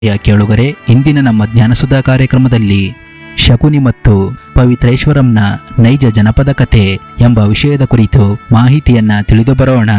ಪ್ರಿಯ ಕೇಳುಗರೆ ಇಂದಿನ ನಮ್ಮ ಜ್ಞಾನಸುಧಾ ಕಾರ್ಯಕ್ರಮದಲ್ಲಿ ಶಕುನಿ ಮತ್ತು ಪವಿತ್ರೇಶ್ವರಂನ ನೈಜ ಜನಪದ ಕಥೆ ಎಂಬ ವಿಷಯದ ಕುರಿತು ಮಾಹಿತಿಯನ್ನ ತಿಳಿದು ಬರೋಣ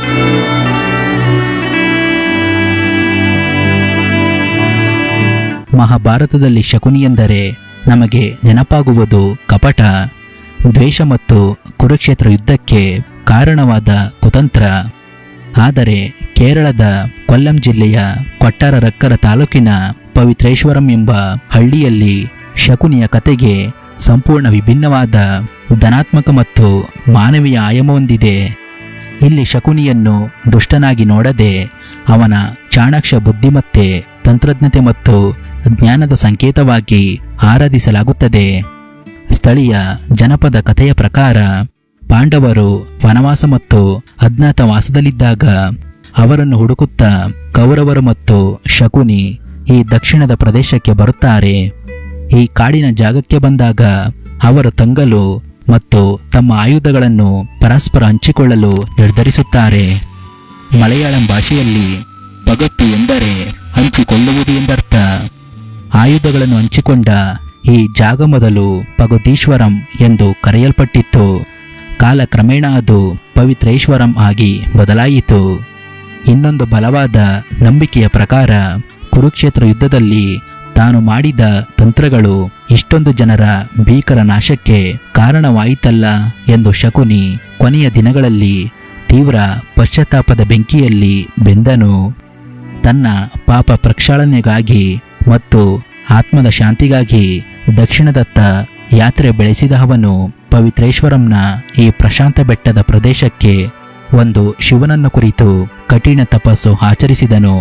ಮಹಾಭಾರತದಲ್ಲಿ ಶಕುನಿ ಎಂದರೆ ನಮಗೆ ನೆನಪಾಗುವುದು ಕಪಟ ದ್ವೇಷ ಮತ್ತು ಕುರುಕ್ಷೇತ್ರ ಯುದ್ಧಕ್ಕೆ ಕಾರಣವಾದ ಕುತಂತ್ರ ಆದರೆ ಕೇರಳದ ಕೊಲ್ಲಂ ಜಿಲ್ಲೆಯ ಕೊಟ್ಟಾರರಕ್ಕರ ತಾಲೂಕಿನ ಪವಿತ್ರೇಶ್ವರಂ ಎಂಬ ಹಳ್ಳಿಯಲ್ಲಿ ಶಕುನಿಯ ಕತೆಗೆ ಸಂಪೂರ್ಣ ವಿಭಿನ್ನವಾದ ಧನಾತ್ಮಕ ಮತ್ತು ಮಾನವೀಯ ಆಯಾಮ ಹೊಂದಿದೆ ಇಲ್ಲಿ ಶಕುನಿಯನ್ನು ದುಷ್ಟನಾಗಿ ನೋಡದೆ ಅವನ ಚಾಣಾಕ್ಷ ಬುದ್ಧಿಮತ್ತೆ ತಂತ್ರಜ್ಞತೆ ಮತ್ತು ಜ್ಞಾನದ ಸಂಕೇತವಾಗಿ ಆರಾಧಿಸಲಾಗುತ್ತದೆ ಸ್ಥಳೀಯ ಜನಪದ ಕಥೆಯ ಪ್ರಕಾರ ಪಾಂಡವರು ವನವಾಸ ಮತ್ತು ಅಜ್ಞಾತವಾಸದಲ್ಲಿದ್ದಾಗ ಅವರನ್ನು ಹುಡುಕುತ್ತಾ ಕೌರವರು ಮತ್ತು ಶಕುನಿ ಈ ದಕ್ಷಿಣದ ಪ್ರದೇಶಕ್ಕೆ ಬರುತ್ತಾರೆ ಈ ಕಾಡಿನ ಜಾಗಕ್ಕೆ ಬಂದಾಗ ಅವರು ತಂಗಲು ಮತ್ತು ತಮ್ಮ ಆಯುಧಗಳನ್ನು ಪರಸ್ಪರ ಹಂಚಿಕೊಳ್ಳಲು ನಿರ್ಧರಿಸುತ್ತಾರೆ ಮಲಯಾಳಂ ಭಾಷೆಯಲ್ಲಿ ಪಗತ್ತು ಎಂದರೆ ಹಂಚಿಕೊಳ್ಳುವುದು ಎಂದರ್ಥ ಆಯುಧಗಳನ್ನು ಹಂಚಿಕೊಂಡ ಈ ಜಾಗ ಮೊದಲು ಪಗುದೀಶ್ವರಂ ಎಂದು ಕರೆಯಲ್ಪಟ್ಟಿತ್ತು ಕಾಲಕ್ರಮೇಣ ಅದು ಪವಿತ್ರೇಶ್ವರಂ ಆಗಿ ಬದಲಾಯಿತು ಇನ್ನೊಂದು ಬಲವಾದ ನಂಬಿಕೆಯ ಪ್ರಕಾರ ಕುರುಕ್ಷೇತ್ರ ಯುದ್ಧದಲ್ಲಿ ತಾನು ಮಾಡಿದ ತಂತ್ರಗಳು ಇಷ್ಟೊಂದು ಜನರ ಭೀಕರ ನಾಶಕ್ಕೆ ಕಾರಣವಾಯಿತಲ್ಲ ಎಂದು ಶಕುನಿ ಕೊನೆಯ ದಿನಗಳಲ್ಲಿ ತೀವ್ರ ಪಶ್ಚಾತ್ತಾಪದ ಬೆಂಕಿಯಲ್ಲಿ ಬೆಂದನು ತನ್ನ ಪಾಪ ಪ್ರಕ್ಷಾಳನೆಗಾಗಿ ಮತ್ತು ಆತ್ಮದ ಶಾಂತಿಗಾಗಿ ದಕ್ಷಿಣದತ್ತ ಯಾತ್ರೆ ಬೆಳೆಸಿದ ಅವನು ಪವಿತ್ರೇಶ್ವರಂನ ಈ ಪ್ರಶಾಂತ ಬೆಟ್ಟದ ಪ್ರದೇಶಕ್ಕೆ ಒಂದು ಶಿವನನ್ನು ಕುರಿತು ಕಠಿಣ ತಪಸ್ಸು ಆಚರಿಸಿದನು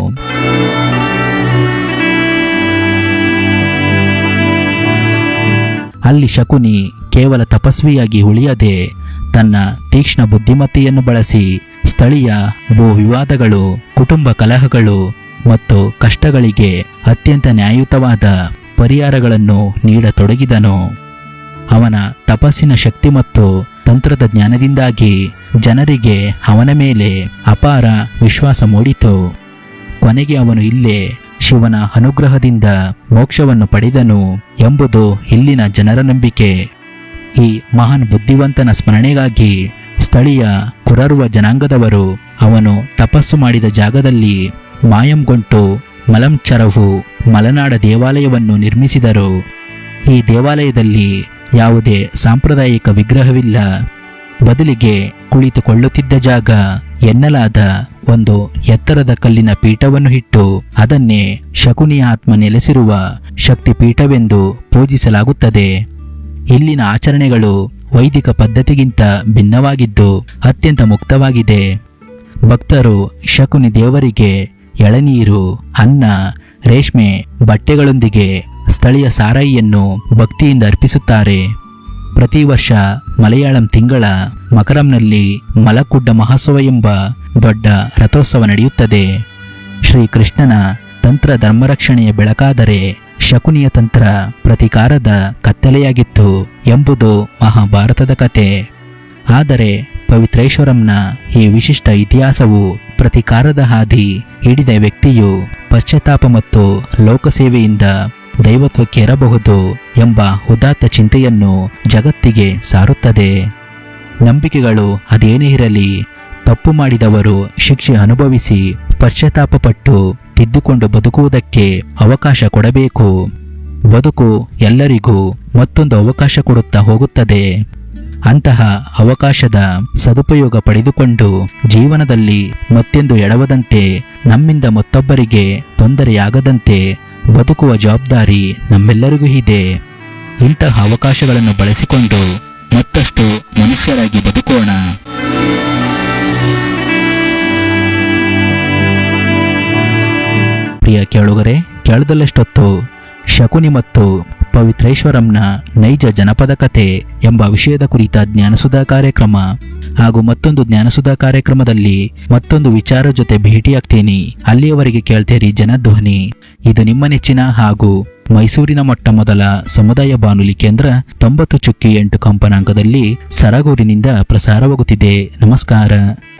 ಅಲ್ಲಿ ಶಕುನಿ ಕೇವಲ ತಪಸ್ವಿಯಾಗಿ ಉಳಿಯದೆ ತನ್ನ ತೀಕ್ಷ್ಣ ಬುದ್ಧಿಮತ್ತೆಯನ್ನು ಬಳಸಿ ಸ್ಥಳೀಯ ಭೂ ವಿವಾದಗಳು ಕುಟುಂಬ ಕಲಹಗಳು ಮತ್ತು ಕಷ್ಟಗಳಿಗೆ ಅತ್ಯಂತ ನ್ಯಾಯಯುತವಾದ ಪರಿಹಾರಗಳನ್ನು ನೀಡತೊಡಗಿದನು ಅವನ ತಪಸ್ಸಿನ ಶಕ್ತಿ ಮತ್ತು ತಂತ್ರದ ಜ್ಞಾನದಿಂದಾಗಿ ಜನರಿಗೆ ಅವನ ಮೇಲೆ ಅಪಾರ ವಿಶ್ವಾಸ ಮೂಡಿತು ಕೊನೆಗೆ ಅವನು ಇಲ್ಲೇ ಶಿವನ ಅನುಗ್ರಹದಿಂದ ಮೋಕ್ಷವನ್ನು ಪಡೆದನು ಎಂಬುದು ಇಲ್ಲಿನ ಜನರ ನಂಬಿಕೆ ಈ ಮಹಾನ್ ಬುದ್ಧಿವಂತನ ಸ್ಮರಣೆಗಾಗಿ ಸ್ಥಳೀಯ ಕುರರುವ ಜನಾಂಗದವರು ಅವನು ತಪಸ್ಸು ಮಾಡಿದ ಜಾಗದಲ್ಲಿ ಮಾಯಂಗೊಂಟು ಮಲಂಚರವು ಮಲೆನಾಡ ದೇವಾಲಯವನ್ನು ನಿರ್ಮಿಸಿದರು ಈ ದೇವಾಲಯದಲ್ಲಿ ಯಾವುದೇ ಸಾಂಪ್ರದಾಯಿಕ ವಿಗ್ರಹವಿಲ್ಲ ಬದಲಿಗೆ ಕುಳಿತುಕೊಳ್ಳುತ್ತಿದ್ದ ಜಾಗ ಎನ್ನಲಾದ ಒಂದು ಎತ್ತರದ ಕಲ್ಲಿನ ಪೀಠವನ್ನು ಇಟ್ಟು ಅದನ್ನೇ ಶಕುನಿಯ ಆತ್ಮ ನೆಲೆಸಿರುವ ಶಕ್ತಿ ಪೀಠವೆಂದು ಪೂಜಿಸಲಾಗುತ್ತದೆ ಇಲ್ಲಿನ ಆಚರಣೆಗಳು ವೈದಿಕ ಪದ್ಧತಿಗಿಂತ ಭಿನ್ನವಾಗಿದ್ದು ಅತ್ಯಂತ ಮುಕ್ತವಾಗಿದೆ ಭಕ್ತರು ಶಕುನಿ ದೇವರಿಗೆ ಎಳನೀರು ಅನ್ನ ರೇಷ್ಮೆ ಬಟ್ಟೆಗಳೊಂದಿಗೆ ಸ್ಥಳೀಯ ಸಾರಾಯಿಯನ್ನು ಭಕ್ತಿಯಿಂದ ಅರ್ಪಿಸುತ್ತಾರೆ ಪ್ರತಿ ವರ್ಷ ಮಲಯಾಳಂ ತಿಂಗಳ ಮಕರಂನಲ್ಲಿ ಮಲಕುಡ್ಡ ಮಹೋತ್ಸವ ಎಂಬ ದೊಡ್ಡ ರಥೋತ್ಸವ ನಡೆಯುತ್ತದೆ ಶ್ರೀಕೃಷ್ಣನ ತಂತ್ರ ಧರ್ಮರಕ್ಷಣೆಯ ಬೆಳಕಾದರೆ ಶಕುನಿಯ ತಂತ್ರ ಪ್ರತಿಕಾರದ ಕತ್ತಲೆಯಾಗಿತ್ತು ಎಂಬುದು ಮಹಾಭಾರತದ ಕತೆ ಆದರೆ ಪವಿತ್ರೇಶ್ವರಂನ ಈ ವಿಶಿಷ್ಟ ಇತಿಹಾಸವು ಪ್ರತಿಕಾರದ ಹಾದಿ ಹಿಡಿದ ವ್ಯಕ್ತಿಯು ಪಶ್ಚಾತ್ತಾಪ ಮತ್ತು ಲೋಕಸೇವೆಯಿಂದ ದೈವತ್ವಕ್ಕೆ ಇರಬಹುದು ಎಂಬ ಉದಾತ್ತ ಚಿಂತೆಯನ್ನು ಜಗತ್ತಿಗೆ ಸಾರುತ್ತದೆ ನಂಬಿಕೆಗಳು ಅದೇನೇ ಇರಲಿ ತಪ್ಪು ಮಾಡಿದವರು ಶಿಕ್ಷೆ ಅನುಭವಿಸಿ ಪಶ್ಚಾತ್ತಾಪಪಟ್ಟು ತಿದ್ದುಕೊಂಡು ಬದುಕುವುದಕ್ಕೆ ಅವಕಾಶ ಕೊಡಬೇಕು ಬದುಕು ಎಲ್ಲರಿಗೂ ಮತ್ತೊಂದು ಅವಕಾಶ ಕೊಡುತ್ತಾ ಹೋಗುತ್ತದೆ ಅಂತಹ ಅವಕಾಶದ ಸದುಪಯೋಗ ಪಡೆದುಕೊಂಡು ಜೀವನದಲ್ಲಿ ಮತ್ತೆಂದು ಎಡವದಂತೆ ನಮ್ಮಿಂದ ಮತ್ತೊಬ್ಬರಿಗೆ ತೊಂದರೆಯಾಗದಂತೆ ಬದುಕುವ ಜವಾಬ್ದಾರಿ ನಮ್ಮೆಲ್ಲರಿಗೂ ಇದೆ ಇಂತಹ ಅವಕಾಶಗಳನ್ನು ಬಳಸಿಕೊಂಡು ಮತ್ತಷ್ಟು ಮನುಷ್ಯರಾಗಿ ಬದುಕೋಣ ಪ್ರಿಯ ಕೇಳುಗರೆ ಕೇಳದಲ್ಲಷ್ಟೊತ್ತು ಶಕುನಿ ಮತ್ತು ಪವಿತ್ರೇಶ್ವರಂನ ನೈಜ ಜನಪದ ಕತೆ ಎಂಬ ವಿಷಯದ ಕುರಿತ ಜ್ಞಾನಸುಧಾ ಕಾರ್ಯಕ್ರಮ ಹಾಗೂ ಮತ್ತೊಂದು ಜ್ಞಾನಸುಧಾ ಕಾರ್ಯಕ್ರಮದಲ್ಲಿ ಮತ್ತೊಂದು ವಿಚಾರ ಜೊತೆ ಭೇಟಿಯಾಗ್ತೀನಿ ಅಲ್ಲಿಯವರೆಗೆ ಕೇಳ್ತೇರಿ ಜನಧ್ವನಿ ಇದು ನಿಮ್ಮ ನೆಚ್ಚಿನ ಹಾಗೂ ಮೈಸೂರಿನ ಮೊಟ್ಟ ಮೊದಲ ಸಮುದಾಯ ಬಾನುಲಿ ಕೇಂದ್ರ ತೊಂಬತ್ತು ಚುಕ್ಕಿ ಎಂಟು ಕಂಪನಾಂಕದಲ್ಲಿ ಸರಗೂರಿನಿಂದ ಪ್ರಸಾರವಾಗುತ್ತಿದೆ ನಮಸ್ಕಾರ